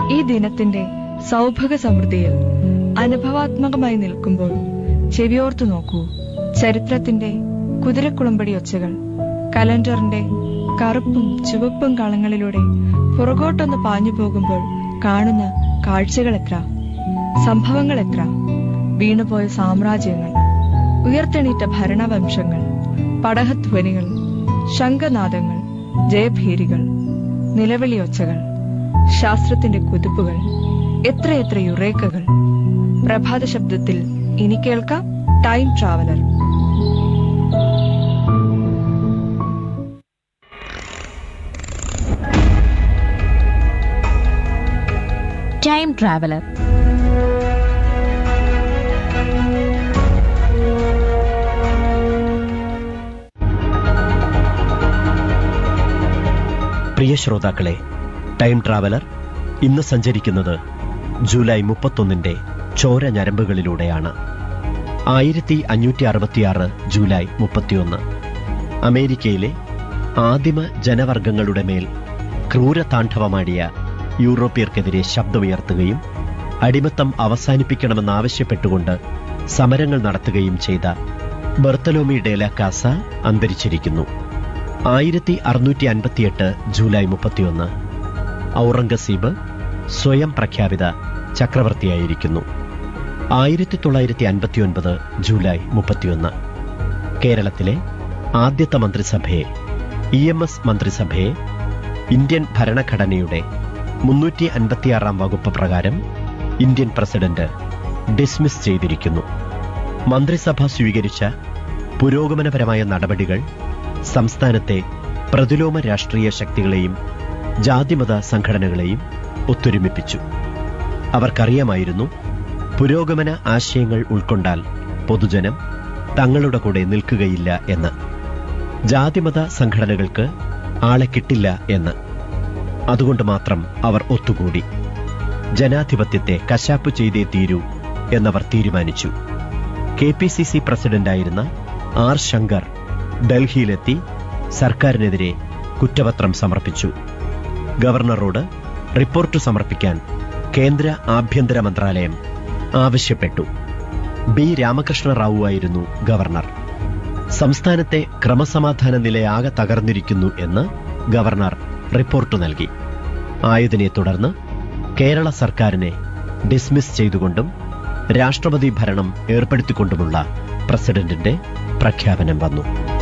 ഈ ദിനത്തിന്റെ സൗഭഗ സമൃദ്ധിയിൽ അനുഭവാത്മകമായി നിൽക്കുമ്പോൾ ചെവിയോർത്തു നോക്കൂ ചരിത്രത്തിന്റെ കുതിരക്കുളമ്പടി ഒച്ചകൾ കലണ്ടറിന്റെ കറുപ്പും ചുവപ്പും കളങ്ങളിലൂടെ പുറകോട്ടൊന്ന് പാഞ്ഞു പോകുമ്പോൾ കാണുന്ന കാഴ്ചകൾ എത്ര സംഭവങ്ങൾ എത്ര വീണുപോയ സാമ്രാജ്യങ്ങൾ ഉയർത്തെണീറ്റ ഭരണവംശങ്ങൾ പടഹധ്വനികൾ ശംഖനാദങ്ങൾ ജയഭീരികൾ നിലവിളിയൊച്ചകൾ ശാസ്ത്രത്തിന്റെ കുതിപ്പുകൾ എത്രയെത്ര യുറേക്കകൾ പ്രഭാത ശബ്ദത്തിൽ ഇനി കേൾക്കാം ടൈം ട്രാവലർ ടൈം ട്രാവലർ പ്രിയ ശ്രോതാക്കളെ ടൈം ട്രാവലർ ഇന്ന് സഞ്ചരിക്കുന്നത് ജൂലൈ മുപ്പത്തൊന്നിന്റെ ചോര ഞരമ്പുകളിലൂടെയാണ് ആയിരത്തി അഞ്ഞൂറ്റി അറുപത്തിയാറ് ജൂലൈ മുപ്പത്തിയൊന്ന് അമേരിക്കയിലെ ആദിമ ജനവർഗങ്ങളുടെ മേൽ ക്രൂരതാണ്ഡവമാടിയ യൂറോപ്യർക്കെതിരെ ശബ്ദമുയർത്തുകയും അടിമത്തം അവസാനിപ്പിക്കണമെന്നാവശ്യപ്പെട്ടുകൊണ്ട് സമരങ്ങൾ നടത്തുകയും ചെയ്ത ബർത്തലോമി ഡേല കാസ അന്തരിച്ചിരിക്കുന്നു ആയിരത്തി അറുന്നൂറ്റി അൻപത്തിയെട്ട് ജൂലൈ മുപ്പത്തിയൊന്ന് ഔറംഗസീബ് സ്വയം പ്രഖ്യാപിത ചക്രവർത്തിയായിരിക്കുന്നു ആയിരത്തി തൊള്ളായിരത്തി അൻപത്തിയൊൻപത് ജൂലൈ മുപ്പത്തിയൊന്ന് കേരളത്തിലെ ആദ്യത്തെ മന്ത്രിസഭയെ ഇ എം എസ് മന്ത്രിസഭയെ ഇന്ത്യൻ ഭരണഘടനയുടെ മുന്നൂറ്റി അൻപത്തിയാറാം വകുപ്പ് പ്രകാരം ഇന്ത്യൻ പ്രസിഡന്റ് ഡിസ്മിസ് ചെയ്തിരിക്കുന്നു മന്ത്രിസഭ സ്വീകരിച്ച പുരോഗമനപരമായ നടപടികൾ സംസ്ഥാനത്തെ പ്രതിലോമ രാഷ്ട്രീയ ശക്തികളെയും ജാതിമത സംഘടനകളെയും ഒത്തൊരുമിപ്പിച്ചു അവർക്കറിയാമായിരുന്നു പുരോഗമന ആശയങ്ങൾ ഉൾക്കൊണ്ടാൽ പൊതുജനം തങ്ങളുടെ കൂടെ നിൽക്കുകയില്ല എന്ന് ജാതിമത സംഘടനകൾക്ക് ആളെ കിട്ടില്ല എന്ന് അതുകൊണ്ട് മാത്രം അവർ ഒത്തുകൂടി ജനാധിപത്യത്തെ കശാപ്പ് ചെയ്തേ തീരൂ എന്നവർ തീരുമാനിച്ചു കെ പി സി സി പ്രസിഡന്റായിരുന്ന ആർ ശങ്കർ ഡൽഹിയിലെത്തി സർക്കാരിനെതിരെ കുറ്റപത്രം സമർപ്പിച്ചു ഗവർണറോട് റിപ്പോർട്ട് സമർപ്പിക്കാൻ കേന്ദ്ര ആഭ്യന്തര മന്ത്രാലയം ആവശ്യപ്പെട്ടു ബി രാമകൃഷ്ണ റാവു ആയിരുന്നു ഗവർണർ സംസ്ഥാനത്തെ ക്രമസമാധാന നിലയാകെ തകർന്നിരിക്കുന്നു എന്ന് ഗവർണർ റിപ്പോർട്ട് നൽകി ആയതിനെ തുടർന്ന് കേരള സർക്കാരിനെ ഡിസ്മിസ് ചെയ്തുകൊണ്ടും രാഷ്ട്രപതി ഭരണം ഏർപ്പെടുത്തിക്കൊണ്ടുമുള്ള പ്രസിഡന്റിന്റെ പ്രഖ്യാപനം വന്നു